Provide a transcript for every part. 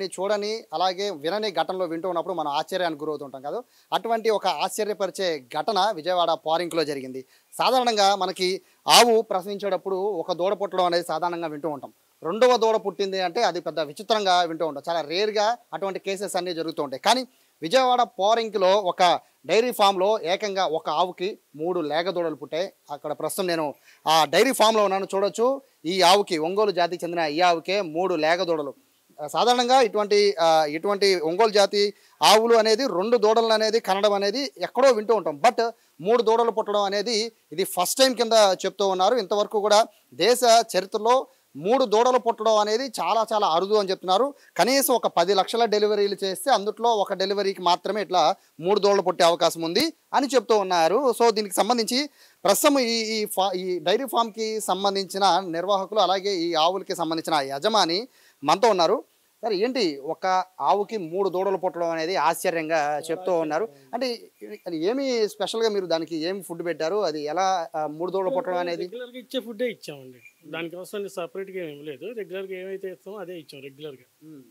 కొన్ని చూడని అలాగే వినని ఘటనలో వింటూ ఉన్నప్పుడు మనం ఆశ్చర్యానికి గురవుతుంటాం కదా అటువంటి ఒక ఆశ్చర్యపరిచే ఘటన విజయవాడ పారింక్లో జరిగింది సాధారణంగా మనకి ఆవు ప్రసవించేటప్పుడు ఒక దూడ పుట్టడం అనేది సాధారణంగా వింటూ ఉంటాం రెండవ దూడ పుట్టింది అంటే అది పెద్ద విచిత్రంగా వింటూ ఉంటాం చాలా రేర్గా అటువంటి కేసెస్ అన్నీ జరుగుతూ ఉంటాయి కానీ విజయవాడ పోరింక్లో ఒక డైరీ ఫామ్లో ఏకంగా ఒక ఆవుకి మూడు లేగ దూడలు పుట్టాయి అక్కడ ప్రస్తుతం నేను ఆ డైరీ ఫామ్లో ఉన్నాను చూడొచ్చు ఈ ఆవుకి ఒంగోలు జాతికి చెందిన ఈ ఆవుకే మూడు లేగ దూడలు ఆ, సాధారణంగా ఇటువంటి ఆ, ఇటువంటి ఒంగోలు జాతి ఆవులు అనేది రెండు దూడలు అనేది కనడం అనేది ఎక్కడో వింటూ ఉంటాం బట్ మూడు దూడలు పుట్టడం అనేది ఇది ఫస్ట్ టైం కింద చెప్తూ ఉన్నారు ఇంతవరకు కూడా దేశ చరిత్రలో మూడు దూడలు పుట్టడం అనేది చాలా చాలా అరుదు అని చెప్తున్నారు కనీసం ఒక పది లక్షల డెలివరీలు చేస్తే అందుట్లో ఒక డెలివరీకి మాత్రమే ఇట్లా మూడు దూడలు పుట్టే అవకాశం ఉంది అని చెప్తూ ఉన్నారు సో దీనికి సంబంధించి ప్రస్తుతం ఈ ఈ ఫా ఈ డైరీ ఫామ్కి సంబంధించిన నిర్వాహకులు అలాగే ఈ ఆవులకి సంబంధించిన యజమాని మనతో ఉన్నారు సరే ఏంటి ఒక ఆవుకి మూడు దూడలు పుట్టడం అనేది ఆశ్చర్యంగా చెప్తూ ఉన్నారు అంటే అది ఏమి స్పెషల్గా మీరు దానికి ఏమి ఫుడ్ పెట్టారు అది ఎలా ఆ, మూడు దూడలు పుట్టడం అనేది రెగ్యులర్గా ఇచ్చే ఫుడ్డే ఇచ్చామండి దానికోసం సపరేట్గా ఏమి లేదు రెగ్యులర్గా ఏమైతే ఇస్తామో అదే ఇచ్చాం రెగ్యులర్గా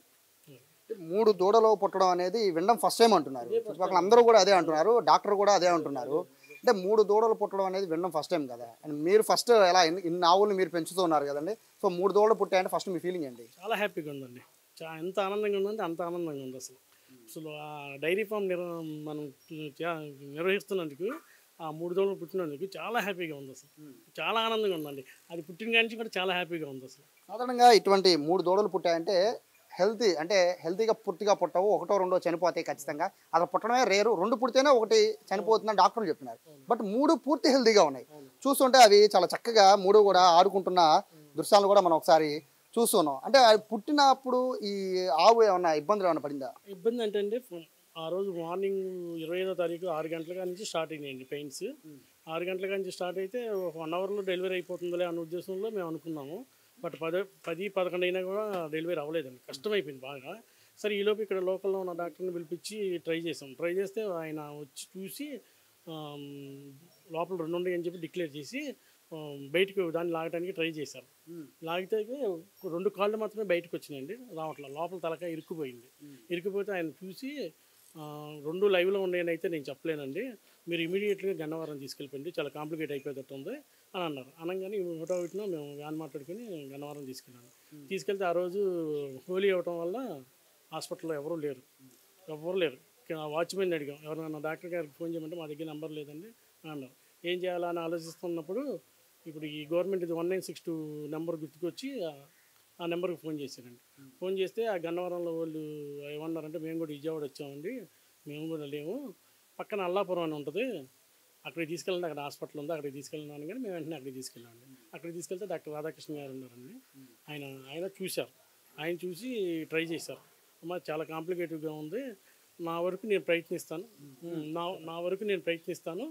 మూడు దూడలు పుట్టడం అనేది వినడం ఫస్ట్ టైం అంటున్నారు చుట్టుపక్కల అందరూ కూడా అదే అంటున్నారు డాక్టర్ కూడా అదే అంటున్నారు అంటే మూడు దూడలు పుట్టడం అనేది వినడం ఫస్ట్ టైం కదా అండ్ మీరు ఫస్ట్ ఎలా ఇన్ని- ఇన్ని ఆవులు మీరు పెంచుతూ ఉన్నారు కదండి సో మూడు దూడలు పుట్టాయంటే ఫస్ట్ మీ ఫీలింగ్ ఏంటి చాలా హ్యాపీగా ఉందండి చా ఎంత ఆనందంగా ఉందంటే అంత ఆనందంగా ఉంది అసలు అసలు ఆ డైరీ ఫామ్ నిర్వ మనం చా- నిర్వహిస్తున్నందుకు ఆ మూడు దోళ్ళు పుట్టినందుకు చాలా హ్యాపీగా ఉంది అసలు చాలా ఆనందంగా ఉందండి అది పుట్టిన కాడి నుంచి కూడా చాలా హ్యాపీగా ఉంది అసలు సాధారణంగా ఇటువంటి మూడు దూడలు పుట్టాయంటే హెల్తీ అంటే హెల్తీగా పూర్తిగా పుట్టవు ఒకటో రెండో చనిపోతాయి ఖచ్చితంగా అసలు పుట్టడమే రేరు రెండు పుడితేనే ఒకటి చనిపోతుందని డాక్టర్లు చెప్తున్నారు బట్ మూడు పూర్తి హెల్తీగా ఉన్నాయి చూస్తుంటే అవి చాలా చక్కగా మూడు కూడా ఆడుకుంటున్న దృశ్యాలను కూడా మనం ఒకసారి చూస్తున్నాం అంటే అవి పుట్టినప్పుడు ఈ ఆవు ఏమన్నా ఇబ్బందులు ఏమైనా పడిందా ఇబ్బంది అంటే అండి ఫ- ఆ రోజు మార్నింగ్ ఇరవై ఐదో తారీఖు ఆరు గంటల నుంచి స్టార్ట్ అయినాయండి పెయిన్స్ ఆరు గంటల నుంచి స్టార్ట్ అయితే ఒక వన్ అవర్లో డెలివరీ అయిపోతుందిలే అన్న ఉద్దేశంలో మేము అనుకున్నాము బట్ పది పది పదకొండు అయినా కూడా డెలివరీ అవ్వలేదండి కష్టమైపోయింది బాగా సరే ఈలోపు ఇక్కడ లోకల్లో ఉన్న డాక్టర్ని పిలిపించి ట్రై చేసాం ట్రై చేస్తే ఆయన వచ్చి చూసి ఆమ్, లోపల రెండు ఉన్నాయి అని చెప్పి డిక్లేర్ చేసి ఆమ్, బయటకు దాన్ని లాగడానికి ట్రై చేశారు లాగితే రెండు కాళ్ళు మాత్రమే బయటకు వచ్చినాయండి రావట్లే లోపల తలకాయ ఇరుక్కుపోయింది ఇరుక్కుపోతే ఆయన చూసి ఆ, రెండు లైవ్లో ఉన్నాయని అయితే నేను చెప్పలేనండి మీరు ఇమీడియట్గా గన్నవరం తీసుకెళ్ళిపోయింది చాలా కాంప్లికేట్ అయిపోయేటట్టు ఉంది అని అన్నారు అనగానే ఒకటో ఒకటిన మేము వ్యాన్ మాట్లాడుకుని గన్నవరం తీసుకెళ్ళాను తీసుకెళ్తే ఆ రోజు హోలీ అవ్వటం వల్ల హాస్పిటల్లో ఎవరూ లేరు ఎవరు లేరు వాచ్మెన్ అడిగాం ఎవరైనా డాక్టర్ గారికి ఫోన్ చేయమంటే మా దగ్గర నెంబర్ లేదండి అని అన్నారు ఏం చేయాలని ఆలోచిస్తున్నప్పుడు ఇప్పుడు ఈ గవర్నమెంట్ ఇది one nine six two number గుర్తుకొచ్చి ఆ- ఆ నెంబర్కి ఫోన్ చేశారండి ఫోన్ చేస్తే ఆ గన్నవరంలో వాళ్ళు ఏమన్నారంటే మేము కూడా విజయవాడ వచ్చామండి మేము కూడా లేము పక్కన అల్లాపురం అని ఉంటుంది అక్కడికి తీసుకెళ్ళండి అక్కడ హాస్పిటల్ ఉంది అక్కడికి తీసుకెళ్ళినాను కానీ మేము వెంటనే అక్కడికి తీసుకెళ్ళామండి అక్కడికి తీసుకెళ్తే డాక్టర్ రాధాకృష్ణ గారు ఉన్నారండి ఆయన ఆయన చూశారు ఆయన చూసి ట్రై చేశారు అమ్మ చాలా కాంప్లికేటివ్గా ఉంది నా వరకు నేను ప్రయత్నిస్తాను ఉమ్, నా నా వరకు నేను ప్రయత్నిస్తాను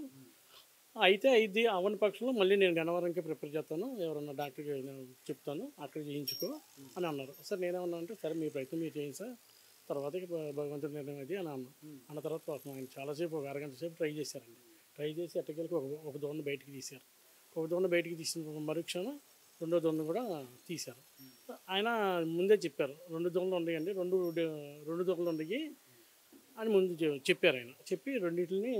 అయితే ఇది అవని పక్షంలో మళ్ళీ నేను గన్నవరంకి ప్రిపేర్ చేస్తాను ఎవరన్నా డాక్టర్కి నేను చెప్తాను అక్కడ చేయించుకో అని అన్నారు సార్ నేనేమన్నా అంటే సరే మీ ప్రయత్నం మీరు చేయండి సార్ తర్వాత ఇక భ- భగవంతుడి నిర్ణయం అది అని అన్నా అన్న తర్వాత పాపం ఆయన చాలాసేపు ఒక అరగంట సేపు ట్రై చేశారండి ట్రై చేసి ఎట్టకెళ్ళి ఒక ఒక దోణను బయటికి తీశారు ఒక దోణ బయటికి తీసిన మరుక్షణం రెండో దోణను కూడా తీశారు ఆయన ముందే చెప్పారు రెండు దోణలు ఉన్నాయండి రెండు డ- రెండు దోణలు ఉన్నాయి అని ముందు చె- చెప్పారు ఆయన చెప్పి రెండింటిని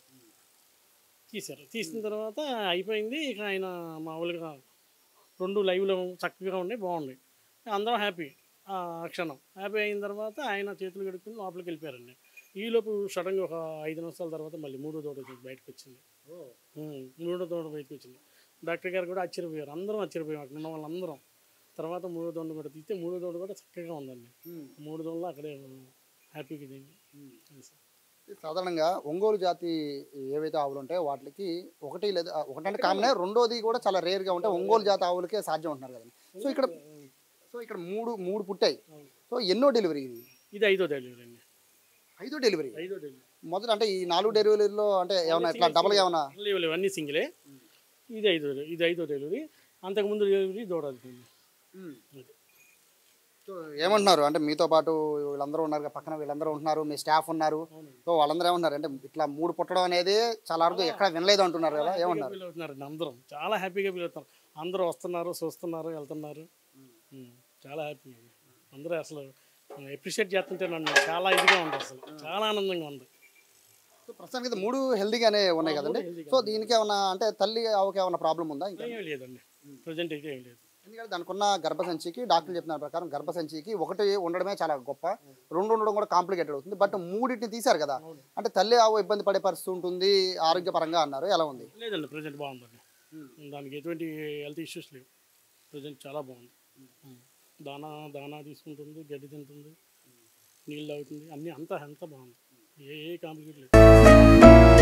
తీశారు తీసిన తర్వాత అయిపోయింది ఇక ఆయన మామూలుగా రెండు లైవ్లో చక్కగా ఉన్నాయి బాగున్నాయి అందరం హ్యాపీ ఆ క్షణం హ్యాపీ అయిన తర్వాత ఆయన చేతులు కడుక్కుని లోపలికి వెళ్ళిపోయారండి ఈలోపు సడన్గా ఒక ఐదు నిమిషాల తర్వాత మళ్ళీ మూడో దూడ బయటకు వచ్చింది ఉమ్, మూడో దూడ బయటకు వచ్చింది డాక్టర్ గారు కూడా ఆశ్చర్యపోయారు అందరం ఆశ్చర్యపోయాం అక్కడ ఉన్న వాళ్ళందరం తర్వాత మూడో దోణ కూడా తీస్తే మూడో దోణ కూడా చక్కగా ఉందండి మూడు దోణలు అక్కడే హ్యాపీగా ఇది అది సార్. సాధారణంగా ఒంగోలు జాతి ఏవైతే ఆవులు ఉంటాయో వాటికి ఒకటి లేదా ఒకటంటే కామనే రెండోది కూడా చాలా రేర్గా ఉంటాయి ఒంగోలు జాతి ఆవులకే సాధ్యం అంటున్నారు కదండి సో ఇక్కడ సో ఇక్కడ మూడు మూడు పుట్టాయి సో ఎన్నో డెలివరీ ఇది ఇది ఐదో డెలివరీ అండి ఐదో డెలివరీ ఐదో డెలివరీ మొదట అంటే ఈ నాలుగు డెలివరీలో అంటే ఏమన్నా ఇట్లా డబల్ ఏమన్నా లేవు లేవు అన్నీ సింగిలే ఇది ఐదో ఇది ఐదో డెలివరీ అంతకుముందు డెలివరీ దూడది సో ఏమంటున్నారు అంటే మీతో పాటు వీళ్ళందరూ ఉన్నారు కదా, పక్కన వీళ్ళందరూ ఉంటున్నారు మీ స్టాఫ్ ఉన్నారు సో వాళ్ళందరూ ఏమన్నారు అంటే ఇట్లా మూడు పుట్టడం అనేది చాలా అరుదు ఎక్కడ వినలేదు అంటున్నారు కదా ఏమన్నారు ఫీల్ అవుతున్నారండి అందరం చాలా హ్యాపీగా ఫీల్ అవుతున్నారు అందరూ వస్తున్నారు చూస్తున్నారు వెళ్తున్నారు ఉమ్, చాలా హ్యాపీగా ఉంది. అందరూ అసలు అప్రిషియేట్ చేస్తుంటే నన్ను చాలా ఇదిగా ఉంది అసలు చాలా ఆనందంగా ఉంది సో ప్రస్తుతానికి అయితే మూడు హెల్దీగానే ఉన్నాయి కదండి సో దీనికి ఏమన్నా అంటే తల్లి ఆవుకి ఏమన్నా ప్రాబ్లం ఉందా ఇంకా ఏం లేదండి ప్రజెంట్ అయితే ఏం లేదు ఎందుకంటే దానికి ఉన్న గర్భసంచికి డాక్టర్లు చెప్పిన ప్రకారం గర్భసంచికి ఒకటి ఉండడమే చాలా గొప్ప రెండు ఉండడం కూడా కాంప్లికేటెడ్ అవుతుంది బట్ మూడింటిని తీశారు కదా అంటే తల్లి ఆవు ఇబ్బంది పడే పరిస్థితి ఉంటుంది ఆరోగ్యపరంగా అన్నారు ఎలా ఉంది లేదండి ప్రజెంట్ బాగుందండి దానికి ఎటువంటి హెల్త్ ఇష్యూస్ లేవు ప్రజెంట్ చాలా బాగుంది దానా దానా తీసుకుంటుంది గడ్డి తింటుంది నీళ్ళు తాగుతుంది అన్నీ అంతా అంతా బాగుంది ఏ ఏ కాంప్లికేట్ లేదు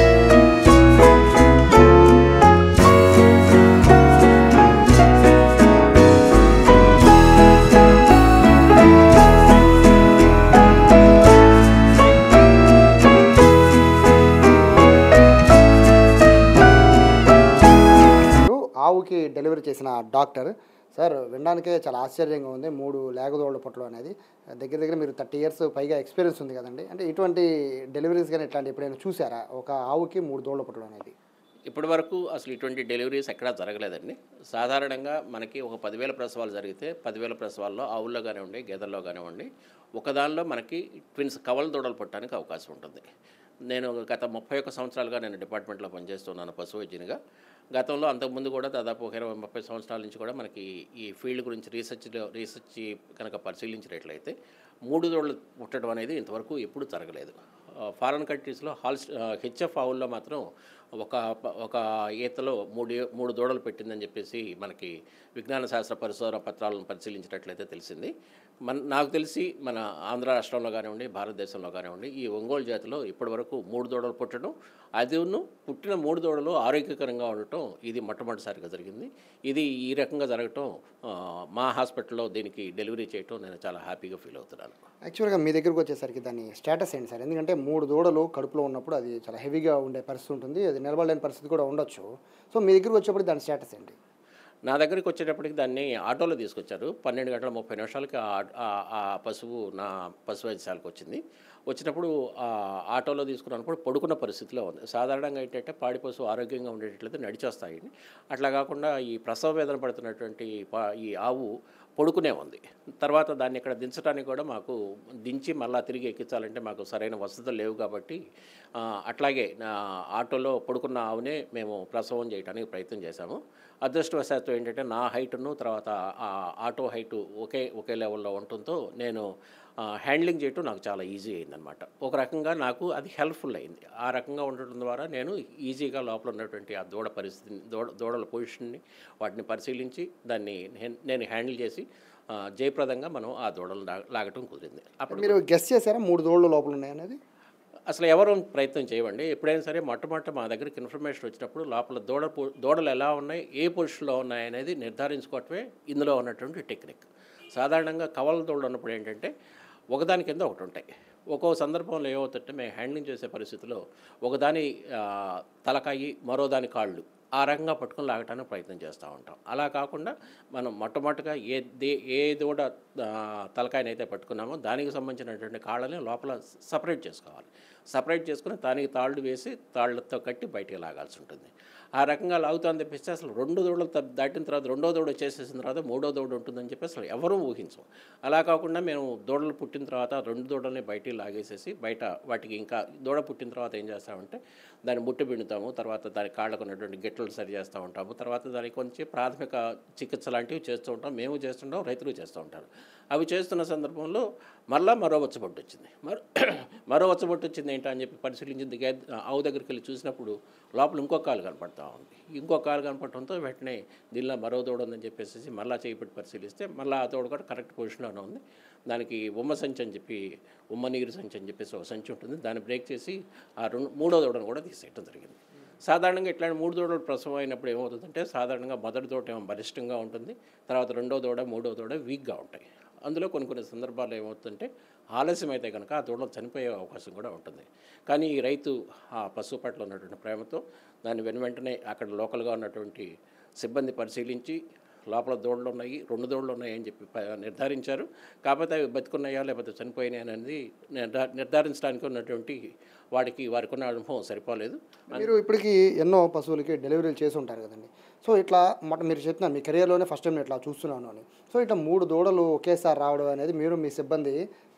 మీరు ఆవుకి డెలివరీ చేసిన డాక్టర్ సార్ వినడానికే చాలా ఆశ్చర్యంగా ఉంది మూడు లేగదోళ్ళ పొట్లు అనేది దగ్గర దగ్గర మీరు థర్టీ ఇయర్స్ పైగా ఎక్స్పీరియన్స్ ఉంది కదండి అంటే ఇటువంటి డెలివరీస్ కానీ ఇట్లాంటి ఎప్పుడైనా చూసారా ఒక ఆవుకి మూడు దోళ్ళ పొట్లు అనేది ఇప్పటి వరకు అసలు ఇటువంటి డెలివరీస్ ఎక్కడా జరగలేదండి సాధారణంగా మనకి ఒక పదివేల ప్రసవాలు జరిగితే పదివేల ప్రసవాల్లో ఆవుల్లో కానివ్వండి గేదెల్లో కానివ్వండి ఒకదానిలో మనకి ట్విన్స్ కవల దూడలు పుట్టడానికి అవకాశం ఉంటుంది నేను గత ముప్పై ఒక్క సంవత్సరాలుగా నేను డిపార్ట్మెంట్లో పనిచేస్తున్నాను పశు వైద్యునిగా గతంలో అంతకుముందు కూడా దాదాపు ఒక ఇరవై ముప్పై సంవత్సరాల నుంచి కూడా మనకి ఈ ఫీల్డ్ గురించి రీసెర్చ్లో రీసెర్చ్ కనుక పరిశీలించినట్లయితే మూడు దోళ్ళు పుట్టడం అనేది ఇంతవరకు ఎప్పుడూ జరగలేదు ఫారెన్ కంట్రీస్లో హాల్స్ హెచ్ఎఫ్ ఆవుల్లో మాత్రం ఒక ఒక ఈతలో మూడు మూడు దూడలు పెట్టిందని చెప్పేసి మనకి విజ్ఞాన శాస్త్ర పరిశోధన పత్రాలను పరిశీలించినట్లయితే తెలిసింది మన నాకు తెలిసి మన ఆంధ్ర రాష్ట్రంలో కానివ్వండి భారతదేశంలో కానివ్వండి ఈ ఒంగోలు జాతిలో ఇప్పటివరకు మూడు దూడలు పుట్టడం అదిను పుట్టిన మూడు దూడలు ఆరోగ్యకరంగా ఉండటం ఇది మొట్టమొదటిసారిగా జరిగింది ఇది ఈ రకంగా జరగటం ఆ, మా హాస్పిటల్లో దీనికి డెలివరీ చేయటం నేను చాలా హ్యాపీగా ఫీల్ అవుతున్నాను యాక్చువల్గా మీ దగ్గరకు వచ్చేసరికి దాని స్టేటస్ ఏంటి సార్ ఎందుకంటే మూడు దూడలు కడుపులో ఉన్నప్పుడు అది చాలా హెవీగా ఉండే పరిస్థితి ఉంటుంది అది నిలబడలేని పరిస్థితి కూడా ఉండొచ్చు సో మీ దగ్గరకు వచ్చేప్పుడు దాని స్టేటస్ ఏంటి నా దగ్గరికి వచ్చేటప్పటికి దాన్ని ఆటోలో తీసుకొచ్చారు పన్నెండు గంటల ముప్పై నిమిషాలకి ఆ- ఆ- ఆ పశువు నా పశు వైద్యశాలకు వచ్చింది వచ్చినప్పుడు ఆ ఆటోలో తీసుకున్నప్పుడు పడుకున్న పరిస్థితిలో ఉంది సాధారణంగా ఏంటంటే పాడి పశువు ఆరోగ్యంగా ఉండేటట్లయితే నడిచొస్తాయి అట్లా కాకుండా ఈ ప్రసవ వేదన పడుతున్నటువంటి పా- ఈ ఆవు పడుకునే ఉంది తర్వాత దాన్ని ఇక్కడ దించడానికి కూడా మాకు దించి మళ్ళీ తిరిగి ఎక్కించాలంటే మాకు సరైన వసతులు లేవు కాబట్టి ఆ, అట్లాగే నా ఆటోలో పడుకున్న ఆవునే మేము ప్రసవం చేయడానికి ప్రయత్నం చేశాము అదృష్టవశాత్తు ఏంటంటే నా హైట్ను తర్వాత ఆ ఆటో హైటు ఒకే ఒకే లెవెల్లో ఉండటంతో నేను ఆ, హ్యాండ్లింగ్ చేయటం నాకు చాలా ఈజీ అయిందనమాట ఒక రకంగా నాకు అది హెల్ప్ఫుల్ అయింది ఆ రకంగా ఉండటం ద్వారా నేను ఈజీగా లోపల ఉన్నటువంటి ఆ దూడ పరిస్థితిని దూడ దూడల పొజిషన్ని వాటిని పరిశీలించి దాన్ని నేను- నేను హ్యాండిల్ చేసి ఆ, జయప్రదంగా మనం ఆ దూడలు లా- లాగటం కుదిరింది అప్పుడు మీరు గెస్ట్ చేశారా మూడు దోళ్ళు లోపల ఉన్నాయి అనేది అసలు ఎవరు ప్రయత్నం చేయవండి ఎప్పుడైనా సరే మొట్టమొదట మా దగ్గరికి ఇన్ఫర్మేషన్ వచ్చినప్పుడు లోపల దూడ పొ- దూడలు ఎలా ఉన్నాయి ఏ పొజిషన్లో ఉన్నాయి అనేది నిర్ధారించుకోవటమే ఇందులో ఉన్నటువంటి టెక్నిక్ సాధారణంగా కవల దూడలు ఉన్నప్పుడు ఏంటంటే ఒకదాని కింద ఒకటి ఉంటాయి ఒక్కో సందర్భంలో ఏమవుతుంటే మేము హ్యాండ్లింగ్ చేసే పరిస్థితిలో ఒకదాని ఆ, తలకాయి మరో దాని కాళ్ళు ఆ రకంగా పట్టుకొని లాగటానికి ప్రయత్నం చేస్తూ ఉంటాం అలా కాకుండా మనం మొట్టమొదటిగా ఏ దే ఏ దూడ ఆ, తలకాయనైతే పట్టుకున్నామో దానికి సంబంధించినటువంటి కాళ్ళని లోపల సపరేట్ చేసుకోవాలి సపరేట్ చేసుకుని దానికి తాళ్ళు వేసి తాళ్ళతో కట్టి బయటికి లాగాల్సి ఉంటుంది ఆ రకంగా లాగుతాను తెప్పిస్తే అసలు రెండు దూడలు త- దాటిన తర్వాత రెండో దూడ చేసేసిన తర్వాత మూడో దూడ ఉంటుందని చెప్పి అసలు ఎవరూ ఊహించం అలా కాకుండా మేము దూడలు పుట్టిన తర్వాత రెండు దూడల్ని బయటికి లాగేసేసి బయట వాటికి ఇంకా దూడ పుట్టిన తర్వాత ఏం చేస్తామంటే దాన్ని ముట్టి పిండుతాము తర్వాత దాని కాళ్ళకు ఉన్నటువంటి గిట్టలు సరి చేస్తూ ఉంటాము తర్వాత దానికి కొంచెం ప్రాథమిక చికిత్స లాంటివి చేస్తూ ఉంటాం మేము చేస్తుంటాం రైతులు చేస్తూ ఉంటారు అవి చేస్తున్న సందర్భంలో మళ్ళా మరో వచ్చబొట్టు వచ్చింది మరో మరో వచ్చబొట్టు వచ్చింది ఏంటా అని చెప్పి పరిశీలించింది గే- ఆవు దగ్గరికి వెళ్ళి చూసినప్పుడు లోపల ఇంకో కాలు కనపడతా ఉంది ఇంకో కాలు కనపడటంతో వెంటనే దీనిలో మరో దూడ ఉందని చెప్పేసి మళ్ళీ చేయిపెట్టి పరిశీలిస్తే మళ్ళీ ఆ దూడ కూడా కరెక్ట్ పొజిషన్లోనే ఉంది దానికి ఉమ్మ సంచి అని చెప్పి ఉమ్మ నీరు సంచి అని చెప్పేసి ఒక సంచి ఉంటుంది దాన్ని బ్రేక్ చేసి ఆ రెండు మూడో దూడను కూడా తీసేయడం జరిగింది సాధారణంగా ఇట్లాంటి మూడు దూడలు ప్రసవం అయినప్పుడు ఏమవుతుందంటే సాధారణంగా మొదటి దూడ ఏమో బలిష్టంగా ఉంటుంది తర్వాత రెండో దూడ మూడో దూడ వీక్గా ఉంటాయి అందులో కొన్ని కొన్ని సందర్భాల్లో ఏమవుతుందంటే ఆలస్యం అయితే కనుక ఆ దూడలు చనిపోయే అవకాశం కూడా ఉంటుంది కానీ ఈ రైతు ఆ పశువు పట్ల ఉన్నటువంటి ప్రేమతో దాన్ని వెను వెంటనే అక్కడ లోకల్గా ఉన్నటువంటి సిబ్బంది పరిశీలించి లోపల దూడలు ఉన్నాయి రెండు దూడలు ఉన్నాయి అని చెప్పి ప- నిర్ధారించారు కాకపోతే అవి బతుకున్నాయా లేకపోతే చనిపోయినాయా అనేది నిర్ధా నిర్ధారించడానికి ఉన్నటువంటి వాడికి వారికి ఉన్న అనుభవం సరిపోలేదు మీరు ఇప్పటికీ ఎన్నో పశువులకి డెలివరీలు చేసి ఉంటారు కదండి సో ఇట్లా మొట్ట మీరు చెప్తున్నారు మీ కెరియర్లోనే ఫస్ట్ టైం నేను ఇట్లా చూస్తున్నాను అని సో ఇట్లా మూడు దూడలు ఒకేసారి రావడం అనేది మీరు మీ సిబ్బంది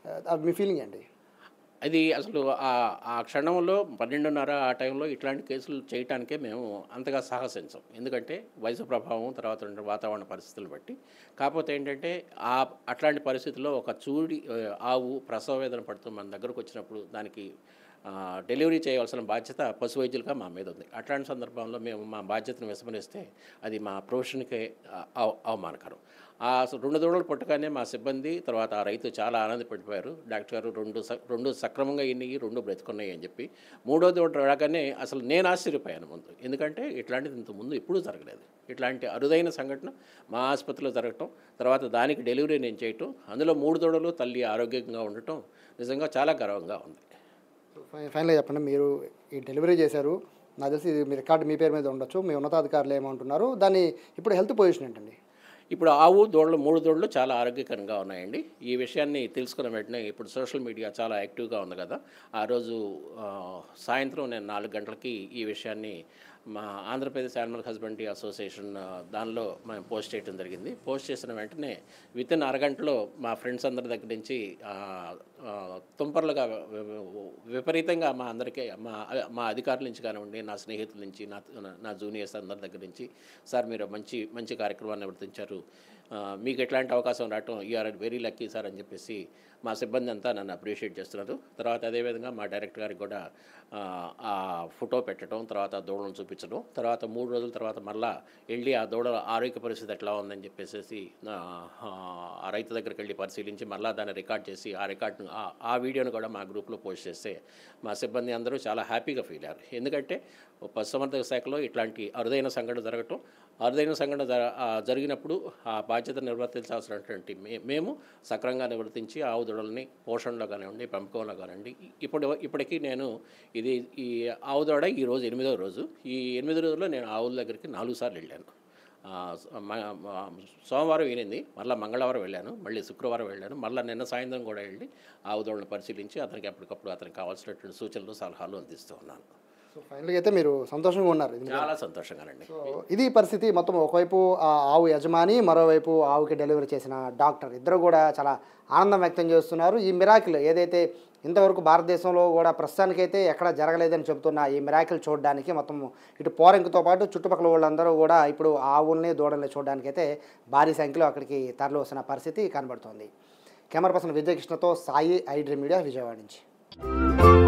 ఆ, మీ ఫీలింగ్ ఏంటి అది అసలు ఆ ఆ క్షణంలో పన్నెండున్నర ఆ టైంలో ఇట్లాంటి కేసులు చేయటానికే మేము అంతగా సాహసించం ఎందుకంటే వయసు ప్రభావం తర్వాత ఉండే వాతావరణ పరిస్థితులు బట్టి కాకపోతే ఏంటంటే ఆ అట్లాంటి పరిస్థితుల్లో ఒక చూడి ఆ, ఆవు ప్రసవ వేదన పడుతూ మన దగ్గరకు వచ్చినప్పుడు దానికి ఆ, డెలివరీ చేయవలసిన బాధ్యత పశు వైద్యులుగా మా మీద ఉంది అట్లాంటి సందర్భంలో మేము మా బాధ్యతను విస్మరిస్తే అది మా ప్రొఫెషన్కే ఆ, అవ- అవమానకరం ఆ స- రెండు దూడలు పుట్టగానే మా సిబ్బంది తర్వాత ఆ రైతు చాలా ఆనందపడిపోయారు డాక్టర్ గారు రెండు స- రెండు సక్రమంగా ఇన్ని రెండు బ్రతుకున్నాయి అని చెప్పి మూడో దూడ రాగానే అసలు నేను ఆశ్చర్యపోయాను ముందు ఎందుకంటే ఇట్లాంటిది ఇంత ముందు ఎప్పుడూ జరగలేదు ఇట్లాంటి అరుదైన సంఘటన మా ఆసుపత్రిలో జరగటం తర్వాత దానికి డెలివరీ నేను చేయటం అందులో మూడు దూడలు తల్లి ఆరోగ్యంగా ఉండటం నిజంగా చాలా గర్వంగా ఉంది ఫై- ఫైనల్గా చెప్పండి మీరు ఈ డెలివరీ చేశారు నాకు తెలిసి ఇది మీ రికార్డు మీ పేరు మీద ఉండొచ్చు మీ ఉన్నతాధికారులు ఏమంటున్నారు దాన్ని ఇప్పుడు హెల్త్ పొజిషన్ ఏంటండి ఇప్పుడు ఆవు దూడలు మూడు దూడలు చాలా ఆరోగ్యకరంగా ఉన్నాయండి ఈ విషయాన్ని తెలుసుకున్న వెంటనే ఇప్పుడు సోషల్ మీడియా చాలా యాక్టివ్గా ఉంది కదా ఆ రోజు ఆ, సాయంత్రం నేను నాలుగు గంటలకి ఈ విషయాన్ని మా ఆంధ్రప్రదేశ్ యానిమల్ హస్బెండరీ అసోసియేషన్ ఆ, దానిలో మేము పోస్ట్ చేయడం జరిగింది పోస్ట్ చేసిన వెంటనే విత్ ఇన్ అరగంటలో మా ఫ్రెండ్స్ అందరి దగ్గర నుంచి ఆ, ఆ, తుంపర్లుగా వి- వి- విపరీతంగా మా అందరికీ మా మా అధికారుల నుంచి కానివ్వండి నా స్నేహితుల నుంచి నా నా జూనియర్స్ అందరి దగ్గర నుంచి సార్ మీరు మంచి మంచి కార్యక్రమాన్ని నిర్వర్తించారు ఆ, మీకు ఎట్లాంటి అవకాశం రావటం యూఆర్ వెరీ లక్కీ సార్ అని చెప్పేసి మా సిబ్బంది అంతా నన్ను అప్రిషియేట్ చేస్తున్నారు తర్వాత అదేవిధంగా మా డైరెక్టర్ గారికి కూడా ఆ, ఆ ఫోటో పెట్టడం తర్వాత ఆ దూడలను చూపించడం తర్వాత మూడు రోజుల తర్వాత మళ్ళా వెళ్ళి ఆ దూడల ఆరోగ్య పరిస్థితి ఎట్లా ఉందని చెప్పేసి ఆ, ఆ రైతు దగ్గరికి వెళ్ళి పరిశీలించి మళ్ళీ దాన్ని రికార్డ్ చేసి ఆ రికార్డ్ను ఆ- ఆ వీడియోను కూడా మా గ్రూప్లో పోస్ట్ చేస్తే మా సిబ్బంది అందరూ చాలా హ్యాపీగా ఫీల్ అయ్యారు ఎందుకంటే పశుసంవర్ధక శాఖలో ఇట్లాంటి అరుదైన సంఘటన జరగటం అరుదైన సంఘటన జర- ఆ జరిగినప్పుడు ఆ బాధ్యత నిర్వర్తించాల్సినటువంటి మే- మేము సక్రమంగా నిర్వర్తించి ఆవు దూడల్ని పోషణలో కానివ్వండి పెంపకంలో కానివ్వండి ఇప్పుడు ఇప్పటికీ నేను ఇది ఈ ఆవు దూడ ఈ రోజు ఎనిమిదో రోజు ఈ ఎనిమిది రోజుల్లో నేను ఆవుల దగ్గరికి నాలుగు సార్లు వెళ్ళాను ఆ, స- మ- మ- సోమవారం వినింది మళ్ళీ మంగళవారం వెళ్ళాను మళ్ళీ శుక్రవారం వెళ్ళాను మళ్ళీ నిన్న సాయంత్రం కూడా వెళ్ళి ఆవు దూడలను పరిశీలించి అతనికి ఎప్పటికప్పుడు అతనికి కావాల్సినటువంటి సూచనలు సలహాలు అందిస్తూ ఉన్నాను సో ఫైనల్గా అయితే మీరు సంతోషంగా ఉన్నారు ఇది చాలా సంతోషంగానండి సో ఇది పరిస్థితి మొత్తం ఒకవైపు ఆ ఆవు యజమాని మరోవైపు ఆవుకి డెలివరీ చేసిన డాక్టర్ ఇద్దరు కూడా చాలా ఆనందం వ్యక్తం చేస్తున్నారు ఈ మిరాకిల్ ఏదైతే ఇంతవరకు భారతదేశంలో కూడా ప్రస్తుతానికైతే ఎక్కడ జరగలేదని చెబుతున్న ఈ మిరాకిల్ చూడడానికి మొత్తం ఇటు పోరెంకుతో పాటు చుట్టుపక్కల వాళ్ళందరూ కూడా ఇప్పుడు ఆవుల్ని దూడల్ని చూడడానికి అయితే భారీ సంఖ్యలో అక్కడికి తరలి వస్తున్న పరిస్థితి కనబడుతోంది కెమెరా పర్సన్ విజయకృష్ణతో Sai I dream media Vijayawada నుంచి